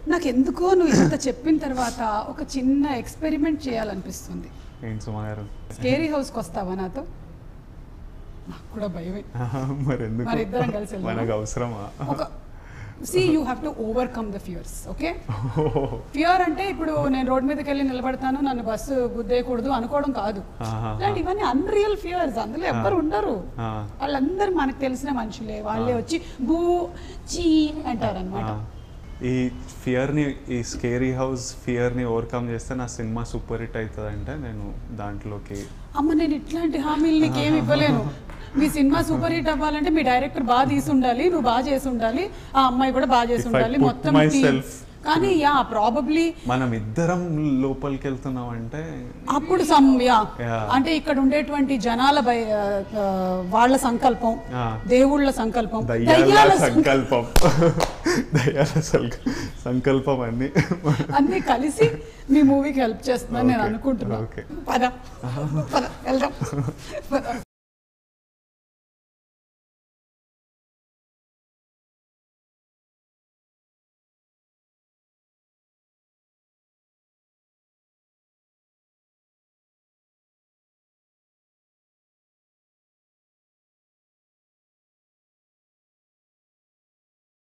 నాకు ఎందుకో నువ్వు ఇంత చెప్పిన తర్వాత ఒక చిన్న ఎక్స్పెరిమెంట్ చేయాలనిపిస్తుంది ఏంటి సుమా గారు స్కేరీ హౌస్కి వస్తావా నాతో నాకు కూడా భయమే మరి ఎందుకు మరి ఇద్దరం కలిసి వెళ్దామా? మనకు అవసరమా ఒక see you have to overcome the fears okay fear అంటే ఇప్పుడు నేను రోడ్ మీదకి వెళ్ళి నిలబడతాను నన్ను బస్సు గుద్దేయకూడదు అనుకోవడం కాదు ఆహా. ఇలాంటి ఇవన్నీ అన్రియల్ ఫియర్స్ అందులో ఎవ్వరు ఉండరు ఆ. వాళ్ళందరూ మనకు తెలిసిన మనుషులే వాళ్ళే వచ్చి బూ చీ అంటారు అనమాట ఆ. ఈ ఫియర్ని ఈ స్కేరీ హౌస్ ఫియర్ని ఓవర్కమ్ చేస్తే నా సినిమా సూపర్ హిట్ అవుతుంది అంటే నేను దాంట్లోకి అమ్మ నేను ఇట్లాంటి హామీలు నీకు ఏమి ఇవ్వలేను మీ సినిమా సూపర్ హిట్ అవ్వాలంటే మీ డైరెక్టర్ బాగా తీసి ఉండాలి నువ్వు బాగా చేసి ఉండాలి ఆ అమ్మాయి కూడా బాగా చేసి If I ఉండాలి put మొత్తం team. myself కానీ యా ప్రాబబ్లీ మనం ఇద్దరం లోపలికి వెళ్తున్నాం అంటే అప్పుడు సమ్ యా Yeah. అంటే ఇక్కడ ఉండేటువంటి జనాల భయ ఆ, వాళ్ళ సంకల్పం ఆ. దేవుళ్ళ సంకల్పం దయ్యాల దయ్యాల సంకల్పం సంకల్పం దయ్యాల సంక- సంకల్పం అన్ని అన్ని కలిసి మీ మూవీకి హెల్ప్ చేస్తుందని నేను Okay. అనుకుంటున్నాను Okay. పద పద వెళ్దాం పద